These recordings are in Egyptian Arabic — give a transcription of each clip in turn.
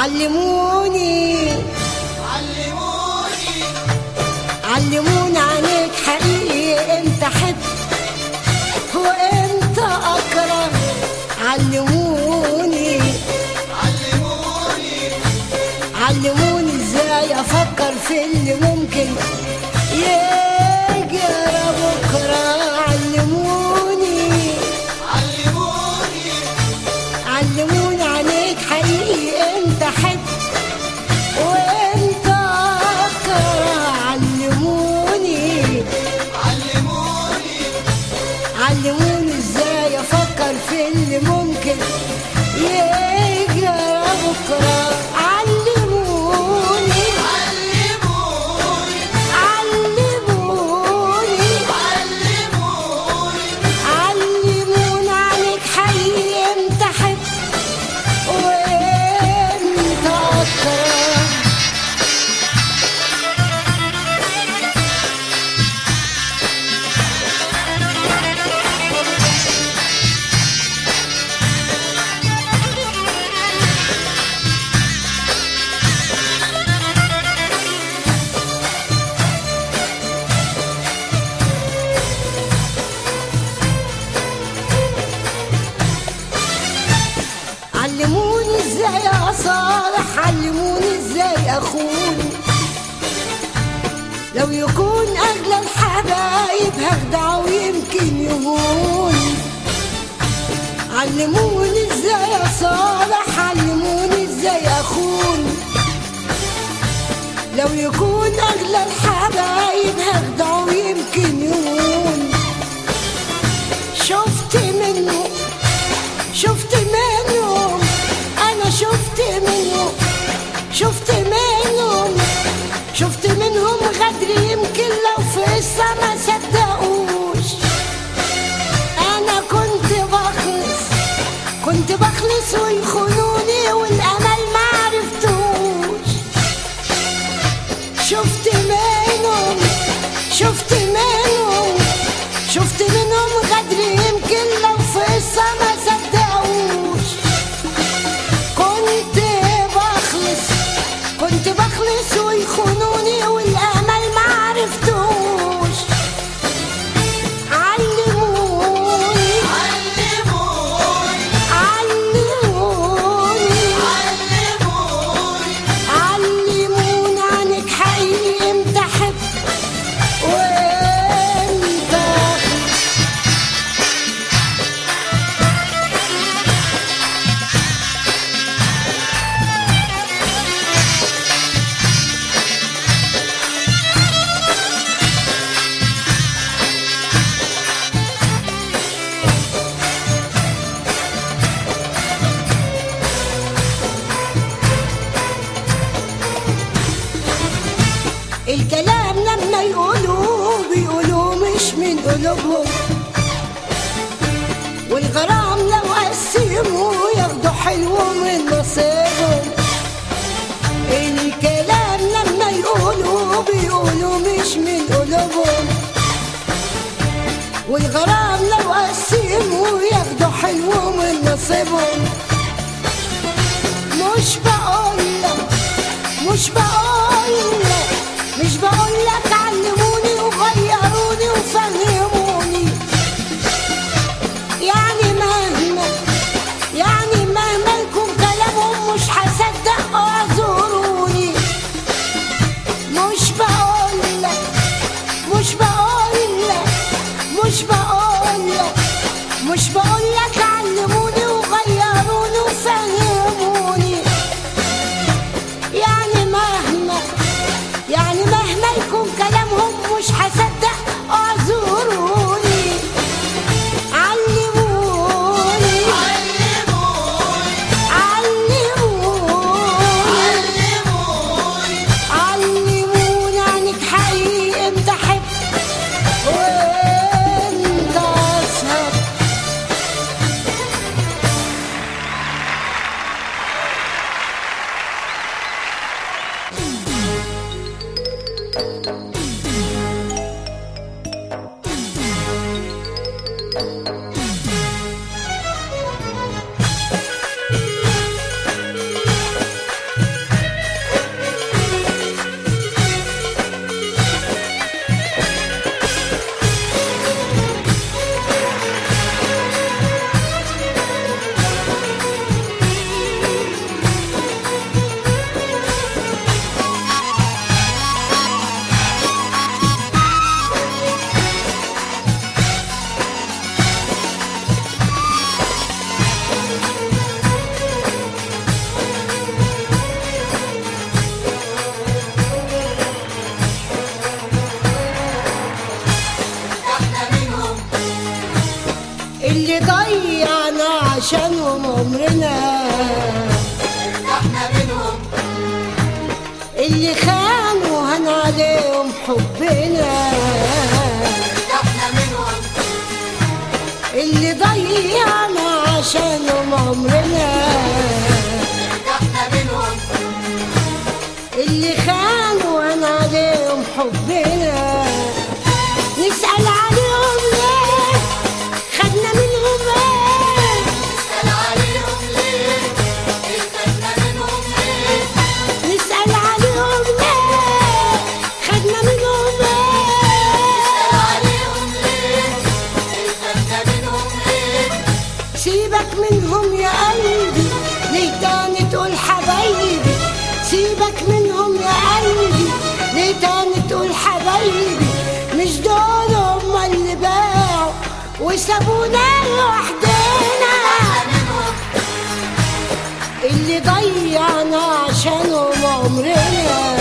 علموني علموني علموني عنك حقيقي امتى احب وامتى اكره علموني علموني علموني ازاي افكر في اللي ممكن يجرى بكره علموني علموني علموني عنك حقيقي امتى احب وامتى اكره علموني علموني علموني ازاي افكر في اللي ممكن يجرى بكره علموني علموني علموني علموني علموني عنك حقيقي امتى احب وامتى اكره علموني ازاي اصالح علموني ازاي اخون لو يكون اغلى الحبايب هخدع ويمكن يهون علموني ازاي اصالح علموني ازاي اخون لو يكون اغلى الحبايب هخدع ويمكن يهون شفت منه شفت منهم انا شفت منهم شفت منهم شفت منهم غدر يمكن لو في السما صدقوش انا كنت بخلص كنت بخلص ويخونوني والامل ما عرفتوش شفت منهم شفت منهم شفت منهم غدر يمكن لو في السما صدقوش كنت بخلص كنت بخلص ويخونوني والامل ما عرفتوش علموني علموني علموني علموني علموني عنك حقيقي امتى احب وامتى أخاف. الكلام لما يقولوا بيقولوا مش من قلوبهم والغرام لو قسموا ياخدوا حلو من نصيبهم الكلام لما يقولوا بيقولوا مش من قلوبهم والغرام لو قسموا ياخدوا حلو من نصيبهم مش بقولك مش بقولك مش بقولك علموني وغيروني وفهموني يعني مهما يعني مهما يكون كلامهم مش هصدق اعذروني مش بقولك مش بقولك مش بقولك مش بقولك علموني وغيروني وفهموني يعني مهما يعني مهما يكون كلامهم مش هصدق اعذروني علموني علموني علموني علموني علموني عنك حقيقي امتى احب وامتى اسهر عشانهم عمرنا ارتحنا منهم اللي خانوا هن عليهم حبنا ارتحنا منهم اللي ضيعنا عشانهم عمرنا ارتحنا منهم اللي خانوا هن عليهم حبنا نسأل عليهم ليه خدنا منهم ايه نسأل عليهم ليه ارتحنا منهم ليه نسأل عليهم ليه خدنا منهم نسأل ايه عليهم ليه ارتحنا منهم ليه سيبك منهم يا قلبي ليه تاني تقول حبايبي سيبك منهم يا قلبي ليه تاني تقول حبايبي مش دول هم اللي باعوا وسابونا لوحدنا اللي ضيعنا عشانهم عمرنا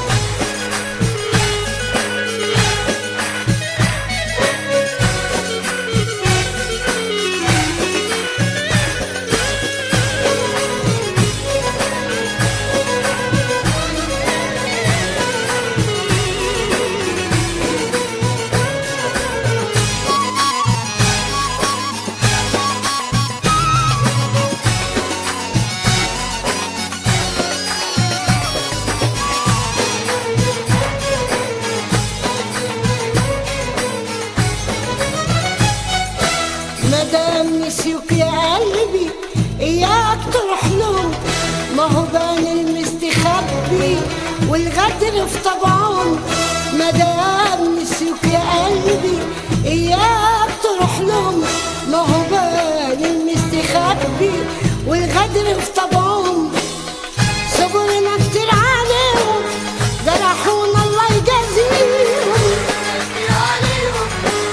مدام نسيوك يا قلبي اياك تروح لهم ما هو بان المستخبي والغدر في طبعهم مدام نسيوك يا قلبي اياك تروح لهم ما هو بان المستخبي والغدر في طبعهم صبرنا كتير عليهم جرحونا الله يجازيهم كتير عليهم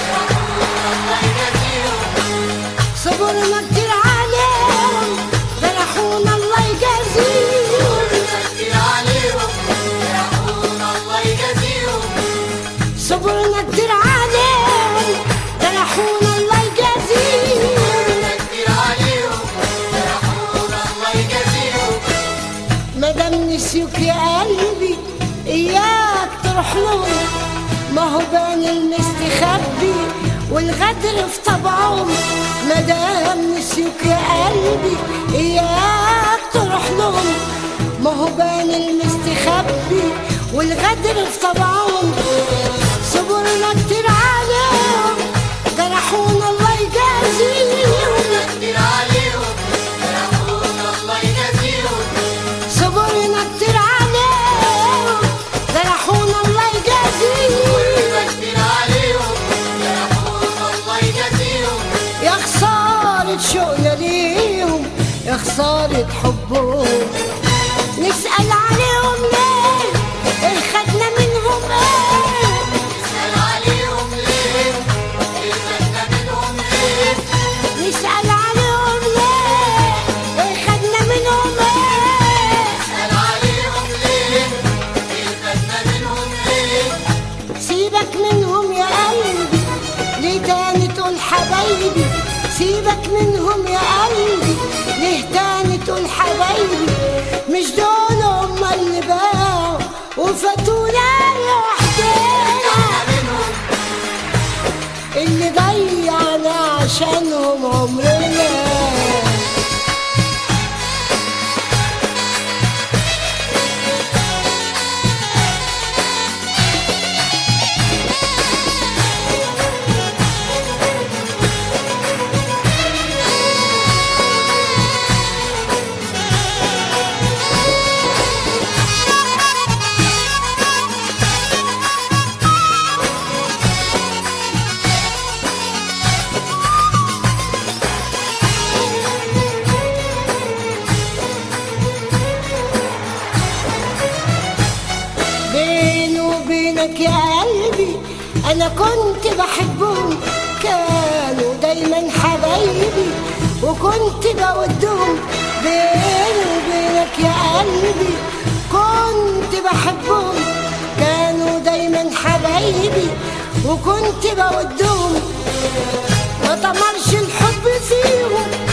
الله يجازيهم صبرنا كتير عليهم جرحونا الله يجازيهم كتير عليهم يرحمونا الله يجازيهم صبرنا كتير عليهم جرحونا الله يجازيهم كتير عليهم يرحمونا الله يجازيهم مادام نسيوك يا قلبي اياك تروح لهم ما هو بان المستخبي والغدر في طبعهم مادام نسيوك يا قلبي اياك تروح لهم ما هو بان المستخبي والغدر في طبعهم صبرنا كتير عليهم جرحونا الله يجازيهم كتير عليهم يرحمونا الله يجازيهم صبرنا كتير عليهم جرحونا الله يجازيهم كتير عليهم يرحمونا الله يجازيهم يا خسارة شوقنا ليهم يا خسارة حبهم نسأل عليهم ليه إيه خدنا منهم ايه نسأل عليهم ليه خدنا منهم ليه نسأل عليهم ليه إيه خدنا منهم ايه نسأل عليهم ليه خدنا منهم ليه سيبك منهم يا قلبي ليه تاني تقول حبايبي سيبك منهم يا قلبي ليه تاني تقول حبايبي مش دول هم اللي باعوا وفاتونا لوحدنا اللي ضيعنا عشانهم عمرنا بيني وبينك يا قلبي انا كنت بحبهم كانوا دايما حبايبي وكنت بودهم بيني وبينك يا قلبي كنت بحبهم كانوا دايما حبايبي وكنت بودهم ما طمرش الحب فيهم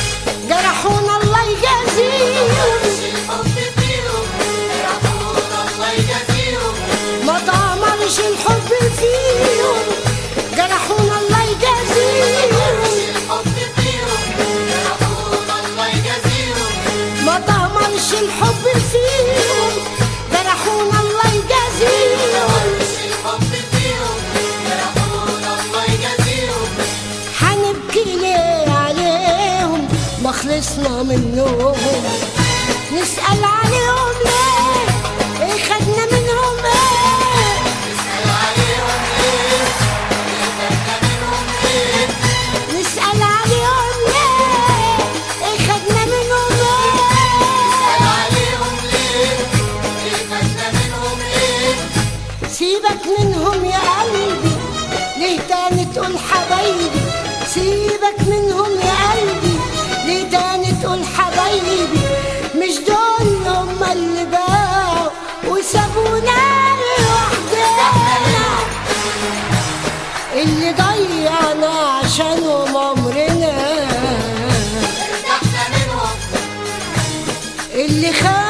جرحونا الله يجازيهم الحب فيهم جرحونا الله يجازيهم ما طمرش الحب فيهم جرحونا الله يجازيهم الحب فيهم جرحونا الله يجازيهم ما طمرش الحب فيهم جرحونا الله يجازيهم الحب فيهم جرحونا الله يجازيهم هنبكي ليه عليهم ما خلصنا منهم نسأل عليهم ليه ايه خدنا منهم ايه نسأل عليهم ليه خدنا منهم ايه نسأل عليهم ليه ايه خدنا منهم نسأل ايه عليهم ليه خدنا منهم ايه سيبك منهم يا قلبي ليه تاني تقول حبايبي سيبك منهم يا قلبي ليه تاني تقول حبايبي مش دول هم اللي باعوا وسابونا لوحدنا اللي ضيعنا عشانهم عمرنا ارتحنا منهم اللي خان